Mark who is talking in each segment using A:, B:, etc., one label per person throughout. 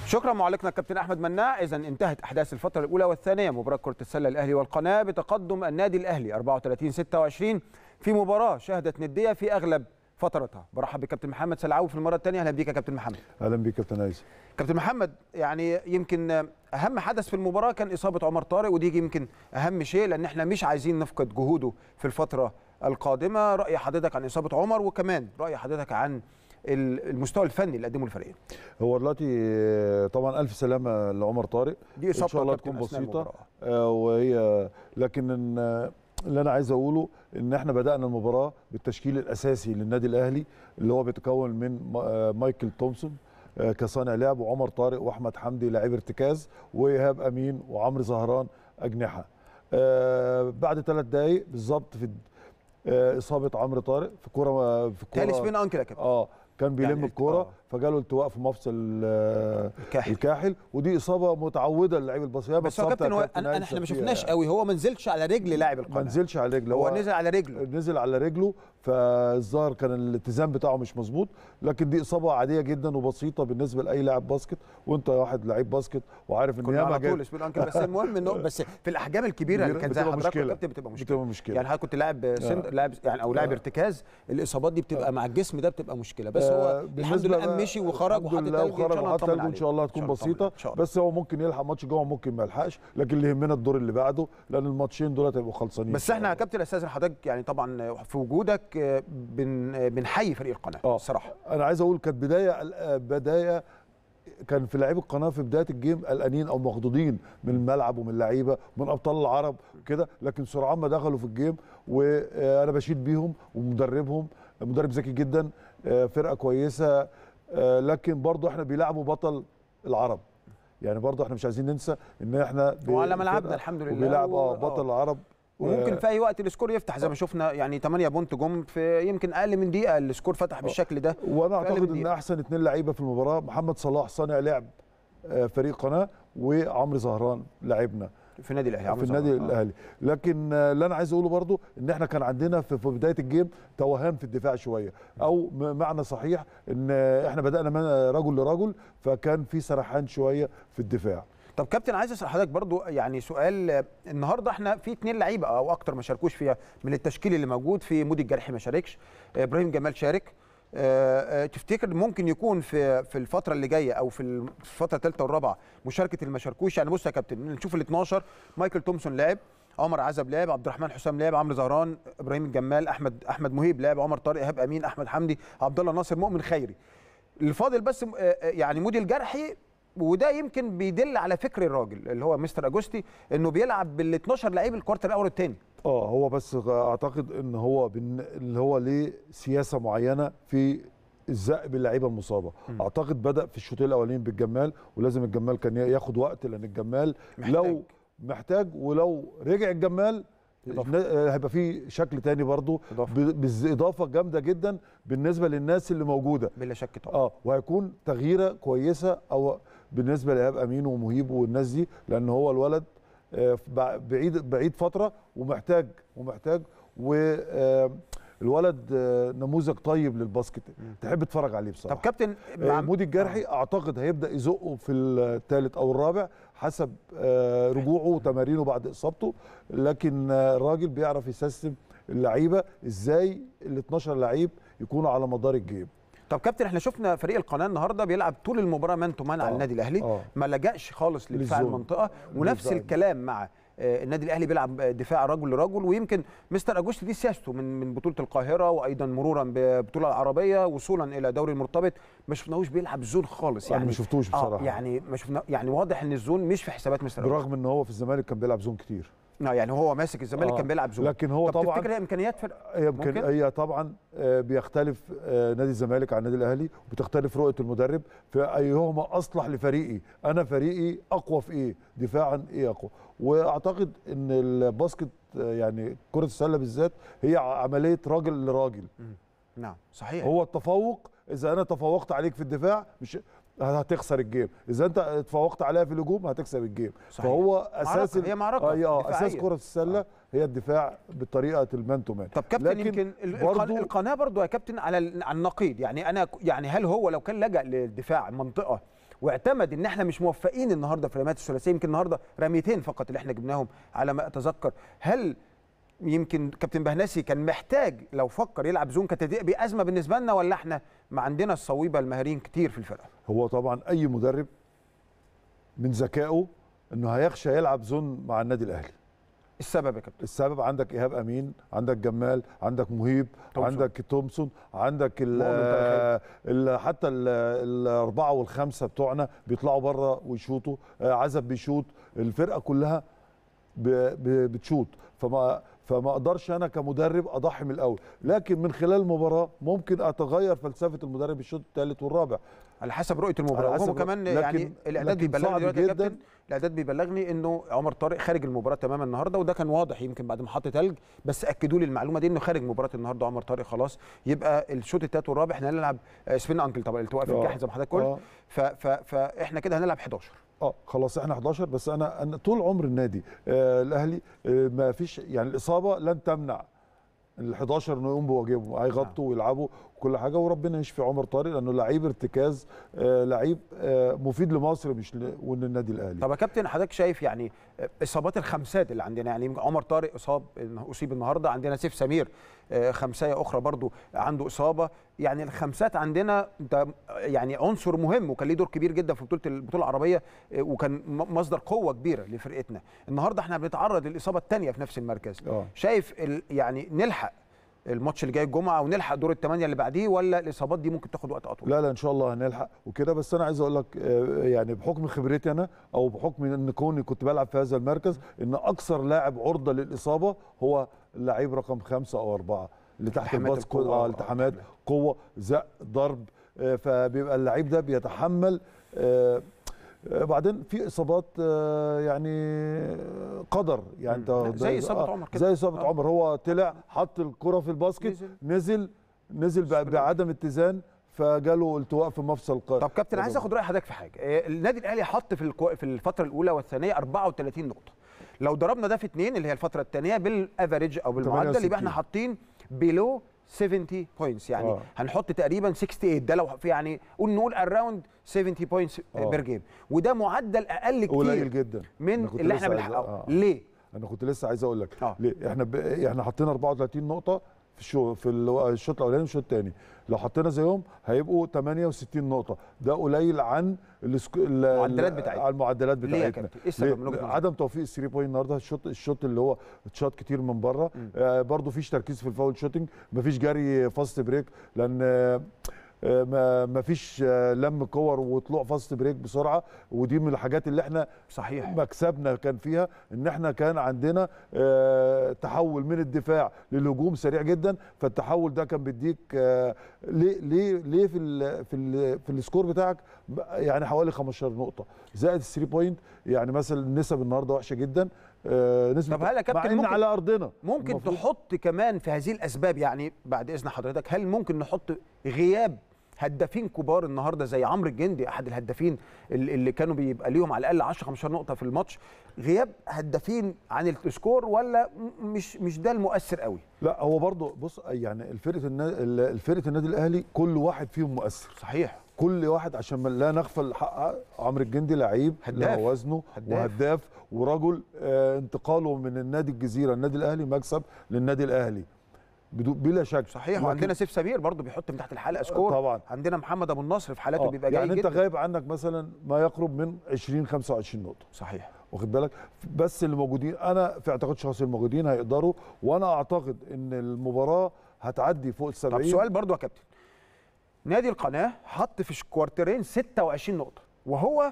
A: شكرا معلقنا الكابتن احمد مناع اذا انتهت احداث الفتره الاولى والثانيه مباراه كره السله الاهلي والقناه بتقدم النادي الاهلي 34 26 في مباراه شهدت نديه في اغلب فترتها برحب بكابتن محمد سلعاوي في المره الثانيه اهلا بيك يا كابتن محمد
B: اهلا بيك كابتن عايز
A: كابتن محمد يعني يمكن اهم حدث في المباراه كان اصابه عمر طارق ودي يمكن اهم شيء لان احنا مش عايزين نفقد جهوده في الفتره القادمه راي حضرتك عن اصابه عمر وكمان راي حضرتك عن المستوى الفني اللي قدمه الفريق
B: هو دلوقتي طبعا الف سلامه لعمر طارق
A: دي اصابه
B: ان شاء الله تكون بسيطه آه وهي لكن اللي انا عايز اقوله ان احنا بدانا المباراه بالتشكيل الاساسي للنادي الاهلي اللي هو بيتكون من مايكل تومسون كصانع لعب وعمر طارق واحمد حمدي لاعب ارتكاز وايهاب امين وعمرو زهران اجنحه بعد ثلاث دقائق بالظبط في اصابه عمرو طارق في كوره في كوره
A: تالي سبين انكل يا كابتن
B: اه كان بيلم
A: يعني
B: الكوره
A: آه.
B: فجاله التواء في مفصل
A: الكاحل.
B: الكاحل ودي اصابه متعوده للعيب البصريه
A: بس هو كابتن هو انا احنا ما شفناش قوي هو ما نزلش على رجل لاعب القناه
B: ما نزلش على رجله
A: هو نزل على رجله
B: نزل على رجله فالظاهر كان الاتزان بتاعه مش مظبوط لكن دي اصابه عاديه جدا وبسيطه بالنسبه لاي لاعب باسكت وانت واحد لعيب باسكت وعارف ان
A: كنا
B: ياما
A: على طول سبين انكل بس المهم انه بس في الاحجام الكبيره اللي كان زي
B: بتبقى
A: حضرتك
B: مشكلة.
A: كابتن بتبقى مشكله
B: بتبقى مشكله
A: يعني حضرتك كنت لاعب سند لاعب يعني او لاعب
B: آه.
A: ارتكاز الاصابات دي بتبقى مع الجسم ده بتبقى مشكله بس
B: آه،
A: هو الحمد
B: بالنسبة
A: لله
B: بقى-
A: قام مشي وخرج
B: الحمد
A: وحط
B: لله
A: تلج ان
B: وخرج
A: شاء الله
B: وحط
A: نطمن
B: تلج
A: عليه
B: وان شاء الله هتكون
A: إن شاء الله
B: بسيطه
A: إن شاء الله.
B: بس هو ممكن يلحق ماتش جوه ممكن ما يلحقش لكن اللي يهمنا الدور اللي بعده لان الماتشين دول هيبقوا خلصانين
A: بس احنا يا كابتن استاذن حضرتك يعني طبعا في وجودك آه، بن آه، بنحيي فريق القناه
B: آه.
A: الصراحه
B: انا عايز اقول كانت بدايه آه، بدايه كان في لعيب القناه في بدايه الجيم قلقانين او مخضوضين من الملعب ومن اللعيبه ومن ابطال العرب كده لكن سرعان ما دخلوا في الجيم وانا بشيد بيهم ومدربهم مدرب ذكي جدا آه، فرقه كويسه آه، لكن برضو احنا بيلعبوا بطل العرب يعني برضو احنا مش عايزين ننسى ان احنا ب-
A: وعلى ملعبنا
B: فرقة
A: الحمد لله
B: وبيلعب
A: و-
B: اه
A: آه.
B: بطل العرب
A: وممكن في اي وقت السكور يفتح زي ما شفنا يعني 8 بونت جم في يمكن اقل من دقيقه السكور فتح بالشكل ده
B: وانا
A: في أقل من
B: اعتقد ان
A: دقيقة.
B: احسن اثنين لعيبه في المباراه محمد صلاح صانع لعب آه، فريق قناه وعمرو زهران لاعبنا
A: في النادي الاهلي عمرو
B: في النادي
A: زهران. آه.
B: الاهلي لكن آه، اللي انا عايز اقوله برضو ان احنا كان عندنا في في بدايه الجيم توهان في الدفاع شويه او م- معنى صحيح ان آه، احنا بدانا من رجل لرجل فكان في سرحان شويه في الدفاع
A: طب كابتن عايز اسال حضرتك برضو يعني سؤال آه، النهارده احنا في اثنين لعيبه او اكتر ما شاركوش فيها من التشكيل اللي موجود في مودي الجرحي ما شاركش آه، ابراهيم جمال شارك آه، آه، تفتكر ممكن يكون في في الفتره اللي جايه او في الم- في الفتره الثالثه والرابعه مشاركه اللي ما شاركوش يعني بص يا كابتن نشوف ال 12 مايكل تومسون لعب عمر عزب لعب عبد الرحمن حسام لعب عمرو زهران ابراهيم الجمال احمد احمد مهيب لعب عمر طارق ايهاب امين احمد حمدي عبد الله ناصر مؤمن خيري الفاضل بس آه، آه، يعني مودي الجرحي وده يمكن بيدل على فكر الراجل اللي هو مستر اجوستي انه بيلعب بال 12 لعيب الكوارتر الاول والثاني
B: اه هو بس اعتقد ان هو بن... اللي هو ليه سياسه معينه في الزق باللعيبه المصابه
A: مم.
B: اعتقد بدا في الشوطين الاولين بالجمال ولازم الجمال كان ياخد وقت لان الجمال
A: محتاج.
B: لو محتاج ولو رجع الجمال
A: إضافة.
B: ن- هيبقى في شكل تاني برضو
A: إضافة.
B: ب- بز- اضافه جامده جدا بالنسبه للناس اللي موجوده
A: بلا شك طبعا
B: اه وهيكون تغييره كويسه او بالنسبه لايهاب امين ومهيب والناس دي لان هو الولد آه، بع- بعيد بعيد فتره ومحتاج ومحتاج والولد نموذج طيب للباسكت تحب تتفرج عليه
A: طب
B: بصراحه
A: كابتن
B: آه،
A: مع
B: مودي الجرحي اعتقد هيبدا يزقه في الثالث او الرابع حسب آه، رجوعه وتمارينه بعد اصابته لكن آه، الراجل بيعرف يسيستم اللعيبه ازاي ال 12 لعيب يكونوا على مدار الجيم
A: طب كابتن احنا شفنا فريق القناه النهارده بيلعب طول المباراه مان تو مان على
B: آه،
A: النادي الاهلي
B: آه.
A: ما لجاش خالص لدفاع
B: للزون.
A: المنطقه ونفس
B: بالظبط.
A: الكلام مع آه، النادي الاهلي بيلعب دفاع رجل لرجل ويمكن مستر اجوستي دي سياسته من من بطوله القاهره وايضا مرورا بالبطوله العربيه وصولا الى دوري المرتبط ما شفناهوش بيلعب زون خالص
B: انا
A: يعني
B: ما شفتوش بصراحه
A: اه يعني ما شفنا يعني واضح ان الزون مش في حسابات مستر أجوستي.
B: برغم ان هو في الزمالك كان بيلعب زون كتير
A: اه يعني هو ماسك الزمالك
B: آه،
A: كان بيلعب زون
B: لكن هو
A: طب
B: طبعا
A: تفتكر هي امكانيات فرق
B: هي يمكن
A: ممكن؟
B: هي طبعا آه، بيختلف آه، نادي الزمالك عن النادي الاهلي وبتختلف رؤيه المدرب فايهما اصلح لفريقي انا فريقي اقوى في ايه دفاعا ايه اقوى واعتقد ان الباسكت آه، يعني كره السله بالذات هي عمليه راجل لراجل
A: نعم صحيح
B: هو التفوق اذا انا تفوقت عليك في الدفاع مش هتخسر الجيم اذا انت تفوقت عليا في الهجوم هتكسب الجيم
A: صحيح.
B: فهو اساس
A: معركة، هي معركة
B: آه، آه، اساس
A: دفاعية.
B: كره السله
A: آه.
B: هي الدفاع بطريقه المان تو مان
A: طب كابتن
B: لكن
A: يمكن ال-
B: برضو-
A: القناه, القناه برضو يا كابتن على ال- على النقيض يعني انا ك- يعني هل هو لو كان لجأ للدفاع منطقه واعتمد ان احنا مش موفقين النهارده في الرميات الثلاثيه يمكن النهارده رميتين فقط اللي احنا جبناهم على ما اتذكر هل يمكن كابتن بهناسي كان محتاج لو فكر يلعب زون كانت دي بازمه بالنسبه لنا ولا احنا ما عندنا الصويبه المهاريين كتير في الفرقه
B: هو طبعا اي مدرب من ذكائه انه هيخشى يلعب زون مع النادي الاهلي
A: السبب يا كابتن
B: السبب عندك ايهاب امين عندك جمال عندك مهيب
A: تومسون.
B: عندك تومسون عندك ال
A: مؤمن طارق
B: ال حتى ال- الاربعه والخمسه بتوعنا بيطلعوا بره ويشوطوا آه، عزب بيشوط الفرقه كلها ب- ب- بتشوط فما فما اقدرش انا كمدرب اضحي من الاول لكن من خلال المباراه ممكن اتغير فلسفه المدرب الشوط الثالث والرابع
A: على حسب رؤيه المباراه
B: على
A: وهو
B: حسب
A: كمان
B: لكن-
A: يعني الاعداد
B: لكن
A: بيبلغني
B: صعب
A: دلوقتي يا
B: جداً.
A: كابتن الاعداد بيبلغني انه عمر طارق خارج المباراه تماما النهارده وده كان واضح يمكن بعد ما حط تلج بس اكدوا لي المعلومه دي انه خارج مباراه النهارده عمر طارق خلاص يبقى الشوط الثالث والرابع احنا هنلعب آه، سبين انكل طبعا التواء في
B: آه.
A: الكاحل زي ما حضرتك قلت
B: آه.
A: ف- ف- فاحنا كده هنلعب 11
B: اه خلاص احنا 11 بس انا انا طول عمر النادي آه الاهلي آه ما فيش يعني الاصابه لن تمنع ال 11 انه يقوم بواجبهم هيغطوا ويلعبوا وكل حاجه وربنا يشفي عمر طارق لانه لعيب ارتكاز آه لعيب آه مفيد لمصر مش ل- وللنادي الاهلي
A: طب يا كابتن حضرتك شايف يعني اصابات الخمسات اللي عندنا يعني عمر طارق اصاب اصيب النهارده عندنا سيف سمير آه، خمسايه اخرى برضو عنده اصابه يعني الخمسات عندنا ده يعني عنصر مهم وكان ليه دور كبير جدا في بطوله البطوله العربيه آه، وكان م- مصدر قوه كبيره لفرقتنا النهارده احنا بنتعرض للاصابه الثانيه في نفس المركز
B: اه
A: شايف ال- يعني نلحق الماتش اللي جاي الجمعه ونلحق دور الثمانيه اللي بعديه ولا الاصابات دي ممكن تاخد وقت اطول
B: لا لا ان شاء الله هنلحق وكده بس انا عايز اقول لك آه، يعني بحكم خبرتي انا او بحكم ان كوني كنت بلعب في هذا المركز ان اكثر لاعب عرضه للاصابه هو اللعيب رقم خمسة او أربعة اللي تحت
A: التحامات
B: الباص
A: القوة،
B: اه
A: آه،
B: التحامات
A: التحامات.
B: قوه زق ضرب آه، فبيبقى اللعيب ده بيتحمل آه، آه، بعدين في اصابات آه، يعني قدر يعني
A: مم.
B: انت
A: زي إصابة
B: آه،
A: عمر كده.
B: زي اصابه
A: آه.
B: عمر هو طلع حط الكره في الباسكت
A: نزل.
B: نزل نزل بع- بعدم اتزان فجاله التواء في مفصل ق-
A: طب كابتن عايز اخد راي حضرتك في حاجه آه، النادي الاهلي حط في الكو... في الفتره الاولى والثانيه 34 نقطه لو ضربنا ده في اثنين اللي هي الفتره الثانيه بالافريج او بالمعدل يبقى احنا
B: 68.
A: حاطين بيلو 70 بوينتس يعني
B: آه.
A: هنحط تقريبا 68 ده لو في يعني قول نقول اراوند 70 بوينتس
B: آه.
A: بير جيم وده معدل اقل كتير
B: قليل جدا
A: من
B: أنا كنت
A: اللي
B: لسه
A: احنا
B: عايز-
A: بنحققه
B: آه.
A: ليه
B: انا كنت لسه عايز اقول لك
A: آه.
B: ليه احنا ب... احنا حطينا 34 نقطه في الشو في ال- الشوط الاولاني والشوط الثاني لو حطينا زيهم هيبقوا 68 نقطه ده قليل عن السك... ال-
A: المعدلات
B: ال-
A: بتاعتنا.
B: على المعدلات
A: ليه يا
B: بتاعتنا
A: كابتن؟ إيه السبب من وجهة نظرك؟
B: عدم توفيق الثري بوينت النهارده الشوط الشوط اللي هو اتشاط كتير من بره آه برده فيش تركيز في الفاول شوتنج مفيش جري فاست بريك لان آه آه، ما ما فيش آه، لم كور وطلوع فاست بريك بسرعه ودي من الحاجات اللي احنا
A: صحيح
B: مكسبنا كان فيها ان احنا كان عندنا آه، تحول من الدفاع للهجوم سريع جدا فالتحول ده كان بيديك آه، ليه ليه ليه في ال في ال في السكور بتاعك يعني حوالي 15 نقطه زائد الثري بوينت يعني مثلا النسب النهارده وحشه جدا آه، نسبه
A: طب هل يا كابتن
B: مع ان
A: ممكن-
B: على ارضنا
A: ممكن
B: المفروض-
A: تحط كمان في هذه الاسباب يعني بعد اذن حضرتك هل ممكن نحط غياب هدافين كبار النهارده زي عمرو الجندي احد الهدافين ال- اللي كانوا بيبقى ليهم على الاقل 10 15 نقطه في الماتش غياب هدافين عن السكور ولا م- مش مش ده المؤثر قوي
B: لا هو برضه بص يعني الفرقه النادي الفرقه النادي الاهلي كل واحد فيهم مؤثر
A: صحيح
B: كل واحد عشان ما لا نغفل حق عمرو الجندي لعيب
A: هداف.
B: له وزنه
A: هداف.
B: وهداف ورجل آه انتقاله من النادي الجزيره النادي الاهلي مكسب للنادي الاهلي بدو- بلا شك
A: صحيح
B: لكن-
A: وعندنا سيف سمير برضه بيحط من تحت الحلقه سكور
B: طبعا.
A: عندنا محمد ابو النصر في حالاته
B: آه،
A: بيبقى جاي
B: يعني انت
A: جدا
B: غايب عنك مثلا ما يقرب من 20 25 نقطه
A: صحيح
B: واخد بالك بس اللي موجودين انا في اعتقاد شخصي الموجودين هيقدروا وانا اعتقد ان المباراه هتعدي فوق ال 70
A: طب سؤال برضو يا كابتن نادي القناه حط في الكوارترين 26 نقطه وهو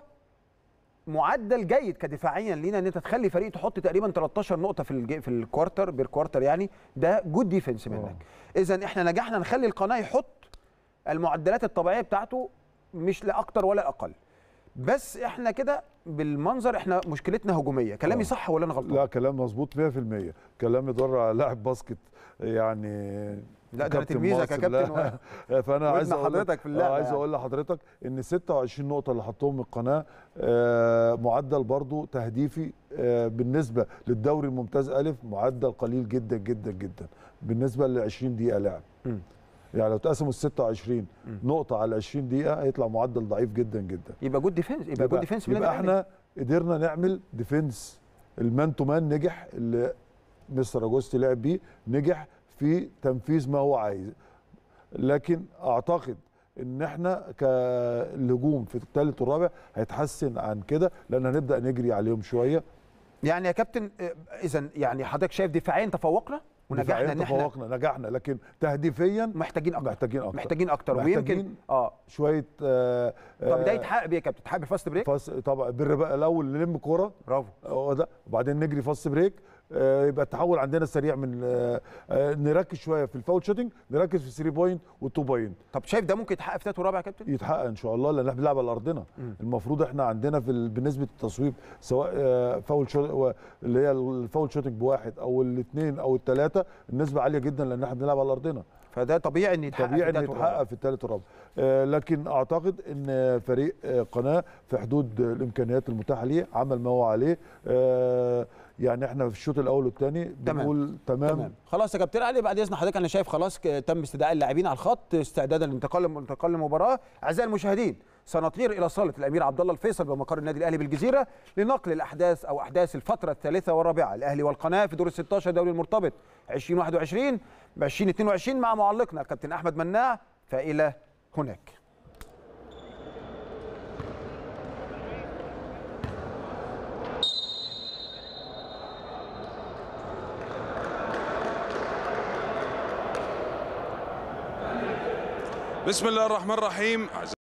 A: معدل جيد كدفاعيا لينا ان انت تخلي فريق تحط تقريبا 13 نقطه في الج... في الكوارتر بالكوارتر يعني ده جود ديفنس منك اذا احنا نجحنا نخلي القناه يحط المعدلات الطبيعيه بتاعته مش لا اكتر ولا اقل بس احنا كده بالمنظر احنا مشكلتنا هجوميه كلامي
B: آه.
A: صح ولا انا غلطان
B: لا كلام مظبوط 100% كلام يدور على لاعب باسكت يعني
A: لا ده انا
B: كابتن
A: تلميذك يا
B: مصر، لا.
A: كابتن و...
B: فانا
A: وابن
B: عايز اقول لك-
A: حضرتك في اللعبة
B: آه، عايز
A: يعني.
B: اقول لحضرتك ان 26 نقطه اللي حطهم القناه آه، معدل برضو تهديفي آه، بالنسبه للدوري الممتاز الف معدل قليل جدا جدا جدا بالنسبه ل 20 دقيقه لعب
A: مم.
B: يعني لو تقسموا ال 26 نقطه على 20 دقيقه هيطلع معدل ضعيف جدا جدا
A: يبقى جود ديفنس يبقى جود ديفنس من
B: يبقى
A: النادي الأهلي.
B: احنا قدرنا نعمل ديفنس المان تو مان نجح اللي مستر اجوستي لعب بيه نجح في تنفيذ ما هو عايز لكن اعتقد ان احنا كالهجوم في الثالث والرابع هيتحسن عن كده لان هنبدا نجري عليهم شويه
A: يعني يا كابتن اذا يعني حضرتك شايف دفاعيا تفوقنا ونجحنا
B: دفاعياً
A: ان احنا
B: تفوقنا نجحنا لكن تهديفيا
A: محتاجين اكتر
B: محتاجين اكتر
A: محتاجين اكتر
B: محتاجين
A: ويمكن اه
B: شويه آه
A: طب ده يتحقق بيه يا كابتن يتحقق بالفاست بريك
B: فاس طبعا بالربا الاول نلم كوره
A: برافو
B: هو ده وبعدين نجري فاست بريك آه، يبقى التحول عندنا سريع من آه، آه، نركز شويه في الفاول شوتنج نركز في 3 بوينت وال2 بوينت
A: طب شايف ده ممكن يتحقق في ثالث ورابع يا كابتن
B: يتحقق ان شاء الله لان احنا بنلعب على ارضنا
A: مم.
B: المفروض احنا عندنا في ال- بالنسبه للتصويب سواء آه، فاول شوت اللي هي الفاول شوتنج بواحد او الاثنين او الثلاثه النسبه عاليه جدا لان احنا بنلعب على ارضنا
A: فده طبيعي ان يتحقق
B: طبيعي
A: في
B: انه
A: تالت ورابع.
B: يتحقق في الثالث والرابع آه، لكن اعتقد ان فريق آه، قناه في حدود الامكانيات المتاحه ليه عمل ما هو عليه آه، يعني احنا في الشوط الاول والثاني
A: تمام.
B: بنقول تمام,
A: تمام خلاص يا كابتن علي بعد اذن حضرتك انا شايف خلاص ك- تم استدعاء اللاعبين على الخط استعدادا للانتقال للانتقال للمباراه اعزائي المشاهدين سنطير الى صاله الامير عبد الله الفيصل بمقر النادي الاهلي بالجزيره لنقل الاحداث او احداث الفتره الثالثه والرابعه الاهلي والقناه في دور ال 16 دوري المرتبط 2021 ب 2022 مع معلقنا الكابتن احمد مناع فالى هناك
C: بسم الله الرحمن الرحيم